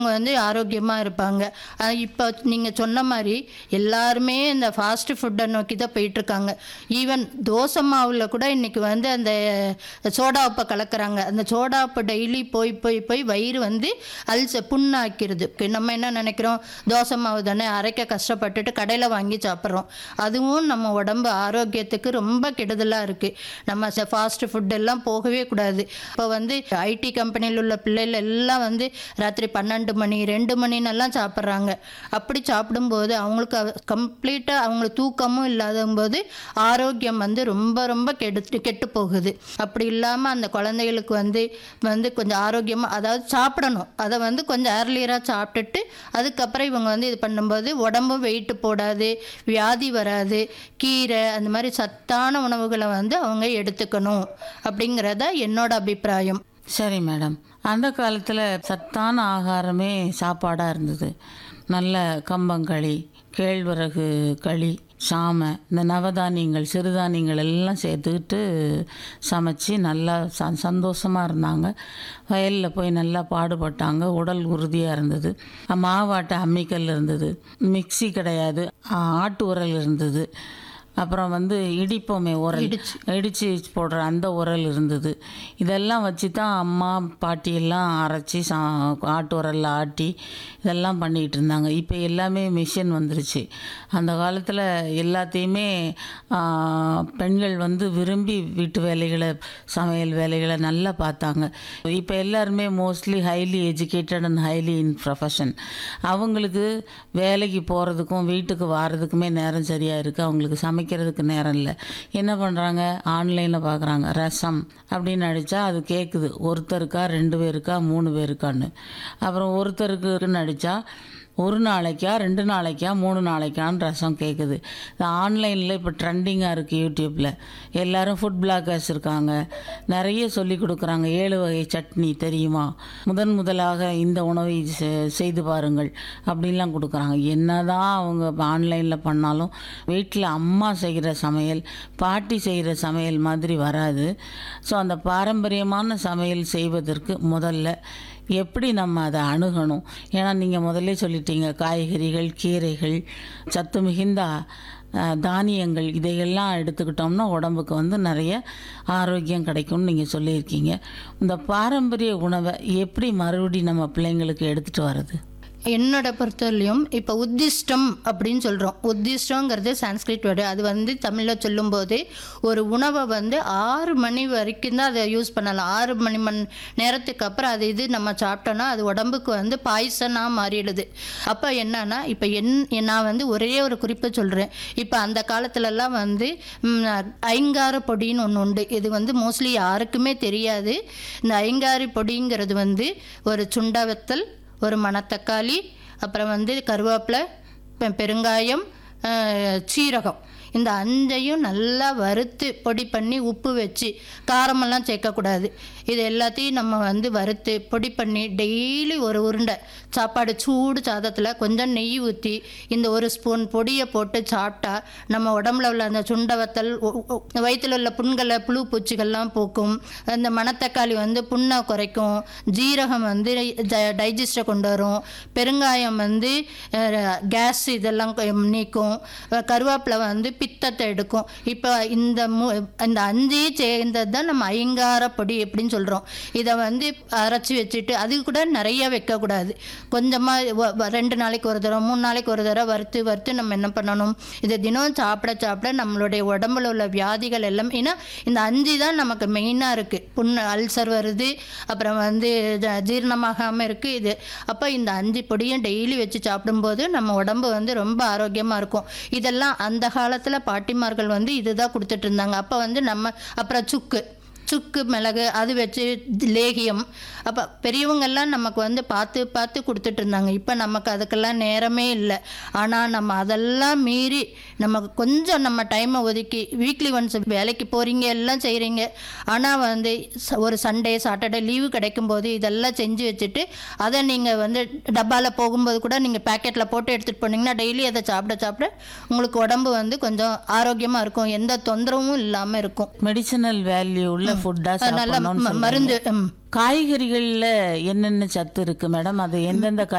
அவங்க வந்து ஆரோக்கியமாக இருப்பாங்க அஹ் இப்போ நீங்கள் சொன்ன மாதிரி எல்லாருமே இந்த ஃபாஸ்ட் ஃபுட்டை நோக்கி தான் போயிட்டுருக்காங்க ஈவன் தோசை மாவில் கூட இன்றைக்கி வந்து அந்த சோடா உப்பை கலக்கிறாங்க அந்த சோடா உப்பு டெய்லி போய் போய் போய் வயிறு வந்து அல்ச புண்ணாக்கிடுது நம்ம என்ன நினைக்கிறோம் தோசை மாவு தானே அரைக்க கஷ்டப்பட்டுட்டு கடையில் வாங்கி சாப்பிட்றோம் அதுவும் நம்ம உடம்பு ஆரோக்கியத்துக்கு ரொம்ப கெடுதலாக இருக்குது நம்ம ஃபாஸ்ட் ஃபுட் எல்லாம் போகவே கூடாது இப்போ வந்து ஐடி கம்பெனியில் உள்ள பிள்ளைகள் எல்லாம் வந்து ராத்திரி பன்னெண்டு மணி ரெண்டு மணினெல்லாம் சாப்பிட்றாங்க அப்படி சாப்பிடும்போது அவங்களுக்கு கம்ப்ளீட்டாக அவங்களுக்கு தூக்கமும் இல்லாத போது ஆரோக்கியம் வந்து ரொம்ப ரொம்ப கெடுத்து கெட்டு போகுது அப்படி இல்லாமல் அந்த குழந்தைகளுக்கு வந்து வந்து கொஞ்சம் ஆரோக்கியமாக அதாவது சாப்பிடணும் அதை வந்து கொஞ்சம் ஏர்லியராக சாப்பிட்டுட்டு அதுக்கப்புறம் இவங்க வந்து இது பண்ணும்போது உடம்பும் வெயிட்டு போடாது வியாதி வராது கீரை அந்த மாதிரி சத்தான உணவுகளை வந்து அவங்க எடுத்துக்கணும் அப்படிங்கிறத என்னோட அபிப்பிராயம் சரி மேடம் அந்த காலத்தில் சத்தான ஆகாரமே சாப்பாடாக இருந்தது நல்ல கம்பங்களி கேழ்வரகு களி சாமை இந்த நவதானியங்கள் சிறுதானியங்கள் எல்லாம் சேர்த்துக்கிட்டு சமைச்சு நல்லா ச சந்தோஷமாக இருந்தாங்க வயலில் போய் நல்லா பாடுபட்டாங்க உடல் உறுதியாக இருந்தது மாவாட்ட அம்மிக்கல் இருந்தது மிக்ஸி கிடையாது ஆட்டு உரல் இருந்தது அப்புறம் வந்து இடிப்போமே உரல் இடித்து போடுற அந்த உரல் இருந்தது இதெல்லாம் வச்சு தான் அம்மா பாட்டி எல்லாம் அரைச்சி சா ஆட்டு உரலில் ஆட்டி இதெல்லாம் பண்ணிகிட்டு இருந்தாங்க இப்போ எல்லாமே மிஷின் வந்துருச்சு அந்த காலத்தில் எல்லாத்தையுமே ஆ, பெண்கள் வந்து விரும்பி வீட்டு வேலைகளை சமையல் வேலைகளை நல்லா பார்த்தாங்க இப்போ எல்லாருமே mostly highly educated and highly in profession அவங்களுக்கு வேலைக்கு போகிறதுக்கும் வீட்டுக்கு வாரதுக்குமே நேரம் சரியாக இருக்குது அவங்களுக்கு சமைக்கிறதுக்கு நேரம் இல்லை என்ன பண்ணுறாங்க ஆன்லைனில் பார்க்குறாங்க ரசம் அப்படின்னு அடித்தா அது கேட்குது ஒருத்தருக்கா ரெண்டு பேருக்கா மூணு பேருக்கான்னு அப்புறம் ஒருத்தருக்குன்னு அடித்தா ஒரு நாளைக்கா ரெண்டு நாளைக்கா மூணு நாளைக்கான்னு ரசம் கேட்குது இது ஆன்லைனில் இப்போ ட்ரெண்டிங்காக இருக்குது யூடியூப்பில் எல்லாரும் ஃபுட் பிளாகர்ஸ் இருக்காங்க நிறைய சொல்லி கொடுக்குறாங்க ஏழு வகை சட்னி தெரியுமா முதன் முதலாக இந்த உணவை செ- செய்து பாருங்கள் அப்படின்லாம் கொடுக்குறாங்க என்னதான் அவங்க ஆன்லைனில் பண்ணாலும் வீட்டில் அம்மா செய்கிற சமையல் பாட்டி செய்கிற சமையல் மாதிரி வராது ஸோ அந்த பாரம்பரியமான சமையல் செய்வதற்கு முதல்ல எப்படி நம்ம அதை அணுகணும் ஏன்னா நீங்கள் முதல்ல சொல்லிட்டீங்க காய்கறிகள் கீரைகள் சத்து மிகுந்த அஹ், தானியங்கள் இதையெல்லாம் எடுத்துக்கிட்டோம்னா உடம்புக்கு வந்து நிறைய ஆரோக்கியம் கிடைக்கும்னு நீங்கள் சொல்லியிருக்கீங்க இந்த பாரம்பரிய உணவை எப்படி மறுபடி நம்ம பிள்ளைங்களுக்கு எடுத்துகிட்டு வர்றது என்னோட பொறுத்தவரையிலையும் இப்போ உத்திஷ்டம் அப்படின்னு சொல்கிறோம் உத்திஷ்டங்கிறது சான்ஸ்கிரிட் வேர்டு அது வந்து தமிழில் சொல்லும்போது ஒரு உணவை வந்து ஆறு மணி வரைக்கும் தான் அதை யூஸ் பண்ணலாம் ஆறு மணி மணி நேரத்துக்கு அப்புறம் அது இது நம்ம சாப்பிட்டோன்னா அது உடம்புக்கு வந்து பாய்சனாக மாறிடுது அப்போ என்னன்னா இப்போ என் நான் வந்து ஒரே ஒரு குறிப்பை சொல்கிறேன் இப்போ அந்த காலத்துலலாம் வந்து ம், ஐங்கார பொடின்னு ஒன்று உண்டு இது வந்து மோஸ்ட்லி யாருக்குமே தெரியாது இந்த ஐங்காரி பொடிங்கிறது வந்து ஒரு சுண்டா வத்தல் ஒரு மணத்தக்காளி அப்புறம் வந்து கருவேப்பிலை பெ- பெருங்காயம் அஹ், சீரகம் இந்த அஞ்சையும் நல்லா வறுத்து பொடி பண்ணி உப்பு வச்சு காரமெல்லாம் சேர்க்கக்கூடாது இது எல்லாத்தையும் நம்ம வந்து வறுத்து பொடி பண்ணி டெய்லி ஒரு உருண்டை சாப்பாடு சூடு சாதத்தில் கொஞ்சம் நெய் ஊற்றி இந்த ஒரு ஸ்பூன் பொடியை போட்டு சாப்பிட்டா நம்ம உடம்புல உள்ள அந்த சுண்ட வத்தல் வயிற்றில் உள்ள புண்களை புழு பூச்சிகள்லாம் போக்கும் அந்த மணத்தக்காளி வந்து புண்ணை குறைக்கும் ஜீரகம் வந்து டைஜஸ்டை கொண்டு வரும் பெருங்காயம் வந்து கேஸ் இதெல்லாம் கொ- நீக்கும் அஹ் கருவேப்பிலை வந்து பித்தத்தை எடுக்கும் இப்போ இந்த மு இந்த அஞ்சே சேர்ந்தது தான் நம்ம ஐங்கார பொடி அப்படின்னு சொல்கிறோம் இதை வந்து அரைச்சி வச்சுட்டு அது கூட நிறைய வைக்கக்கூடாது கொஞ்சமாக ரெண்டு நாளைக்கு ஒரு தடவை மூணு நாளைக்கு ஒரு தடவை வறுத்து வறுத்து நம்ம என்ன பண்ணணும் இதை தினம் சாப்பிட சாப்பிட நம்மளுடைய உடம்புல உள்ள வியாதிகள் எல்லாம் ஏன்னா இந்த அஞ்சு தான் நமக்கு மெயினாக இருக்குது புண்ணு அல்சர் வருது அப்புறம் வந்து ஜ- ஜீரணமாகாமல் இருக்குது இது அப்போ இந்த அஞ்சு பொடியும் டெய்லி வச்சு சாப்பிடும்போது நம்ம உடம்பு வந்து ரொம்ப ஆரோக்கியமாக இருக்கும் இதெல்லாம் அந்த காலத்தில் பாட்டிமார்கள் வந்து இதுதான் கொடுத்துட்டு இருந்தாங்க அப்போ வந்து நம்ம அப்புறம் சுக்கு சுக்கு மிளகு அது வச்சு லேகியம் அப்போ பெரியவங்கெல்லாம் நமக்கு வந்து பார்த்து பார்த்து கொடுத்துட்டு இருந்தாங்க இப்போ நமக்கு அதுக்கெல்லாம் நேரமே இல்லை ஆனால் நம்ம அதெல்லாம் மீறி நமக்கு கொஞ்சம் நம்ம டைமை ஒதுக்கி வீக்லி ஒன்ஸ் வேலைக்கு போகிறீங்க எல்லாம் செய்கிறீங்க ஆனால் வந்து ச- ஒரு சண்டே சாட்டர்டே லீவு கிடைக்கும்போது இதெல்லாம் செஞ்சு வச்சுட்டு அதை நீங்கள் வந்து டப்பாவில் போகும்போது கூட நீங்கள் பேக்கெட்டில் போட்டு எடுத்துகிட்டு போனீங்கன்னா டெய்லி அதை சாப்பிட சாப்பிட உங்களுக்கு உடம்பு வந்து கொஞ்சம் ஆரோக்கியமாக இருக்கும் எந்த தொந்தரவும் இல்லாமல் இருக்கும் மெடிசனல் வேல்யூ உள்ள ஃபுட்டாக நல்ல சாப்பிடணும்னு ம- மருந்து ம், காய்கறிகளில் என்னென்ன சத்து இருக்கு மேடம் அது எந்தெந்த